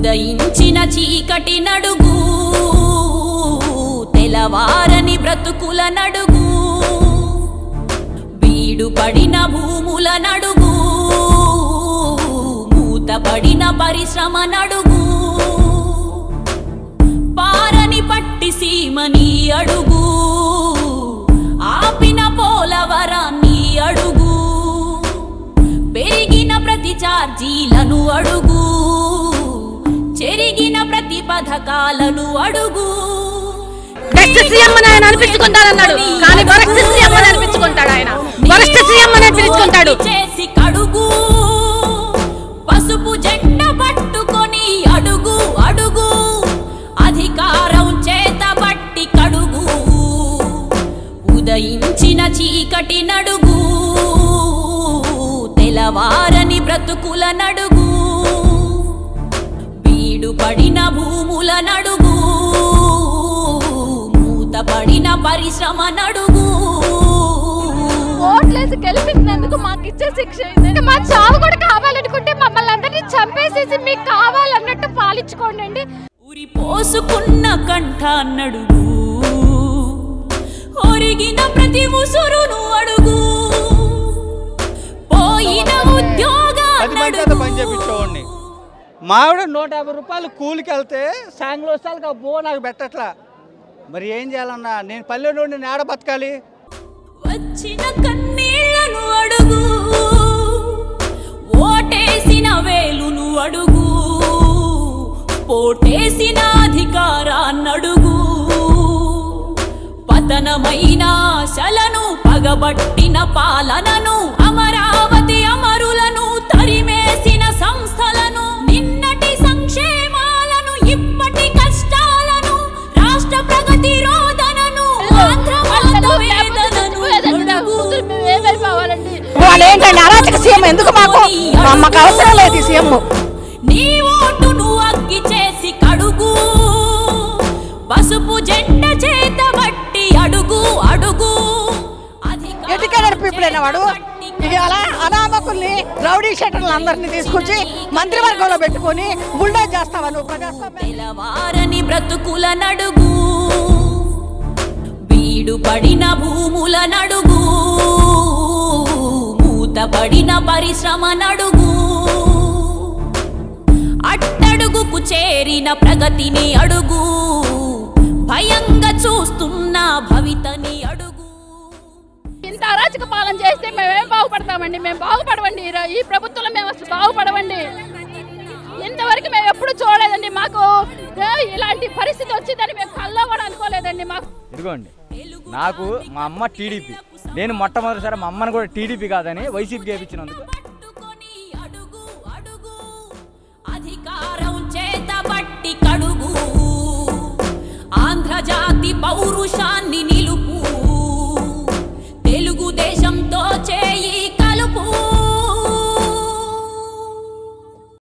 ఉదయించిన చీకటి నడుగు తెలవారని బ్రతుకుల నడుగు బీడు పడిన భూముల నడుగు మూతపడిన పరిశ్రమ నడుగు పారని పట్టి సీమని అడుగు ఆపిన పోలవరాన్ని అడుగు పెరిగిన ప్రతి ఛార్జీలను అడుగు చెరిగిన ప్రతి పథకాలను అడుగు బెస్ట్ సీఎం అని ఆయన అనిపించుకుంటాడన్నాడు కానీ వరస్ట్ సీఎం అని అనిపించుకుంటాడు ఆయన వరస్ట్ సీఎం అని అనిపించుకుంటాడు చేసి కడుగు పసుపు జెండ పట్టుకొని అడుగు అడుగు అధికారం చేత బట్టి కడుగు ఉదయించిన చీకటి నడుగు తెలవారని బ్రతుకుల నడుగు బీడు పడిన భూముల నడుగు మూతపడిన పరిశ్రమ నడుగు ఓట్లేసి గెలిపించినందుకు మాకు ఇచ్చే శిక్ష ఇది. మా చావు కూడా కావాలనుకుంటే మమ్మల్ని అందరినీ చంపేసేసి మీకు కావాలన్నట్టు పాలించుకోండి ఉరి పోసుకున్న కంఠ నడుగు ఒరిగిన ప్రతి ముసురును అడుగు పోయిన పది మంది చేత పని చేపించేవాడిని మావిడ నూట యాభై రూపాయలు కూలికి వెళ్తే సాయంత్రం వస్తాలకు బో నాకు పెట్టట్లా మరి ఏం చేయాలన్నా నేను పల్లెటూరు నేను ఏడ బతకాలి వచ్చిన కన్నీళ్లను అడుగు ఓటేసిన వేలును అడుగు పోటేసిన అధికారాన్నడుగు పతనమైన ఆశలను పగబట్టిన పాలనను అమరావతి అమరులను తరిమేసిన సంస్థలను నిన్నటి సంక్షేమాలను ఇప్పటి కష్టాలను రాష్ట్ర ప్రగతి రోదనను ఆంధ్ర మాత వేదనను అడుగు. వాళ్ళు ఏంటండి అరాచక సీఎం ఎందుకు మాకు మా- మాకు అవసరం లేదు ఈ సీఎం నీ ఓటును అగ్గి చేసి కడుగు పసుపు జెండ చేత బట్టి అడుగు అడుగు అధికారం ఎడ్యుకేటెడ్ పీపుల్ అయిన వాడు పట్టి ఇవాళ అనామకుల్ని రౌడీ షెటర్లు అందరినీ తీసుకొచ్చి మంత్రివర్గంలో పెట్టుకొని బుల్డోజ్ చేస్తావా నువ్వు ప్రజాస్వామ్యం తెలవారని బ్రతుకుల నడుగు బీడు పడిన భూముల నడుగు మూతపడిన పరిశ్రమ నడుగు అట్టడుగుకు చేరిన ప్రగతిని అడుగు భయంగా చూస్తున్న భవితని అడుగు ఇంత అరాచక పాలన చేస్తే మేమేం బాగుపడతామండి మేము బాగుపడవండి ఈ ర- ఈ ప్రభుత్వంలో మేము అసలు బాగుపడవండి ఇంతవరకు మేము ఎప్పుడు చూడలేదండి మాకు ఏ, ఇలాంటి పరిస్థితి వచ్చిందని మేము కల్లో కూడా అనుకోలేదండి మాకు ఇదిగోండి నాకు మా అమ్మ టీడీపీ నేను మొట్టమొదటిసారి మా అమ్మని కూడా టీడీపీ కాదని వైసీపీ గెలిపించినందుకు పట్టుకొని అడుగు అడుగు అధికారం చేత బట్టి కడుగు ఆంధ్రజాతి పౌరుషా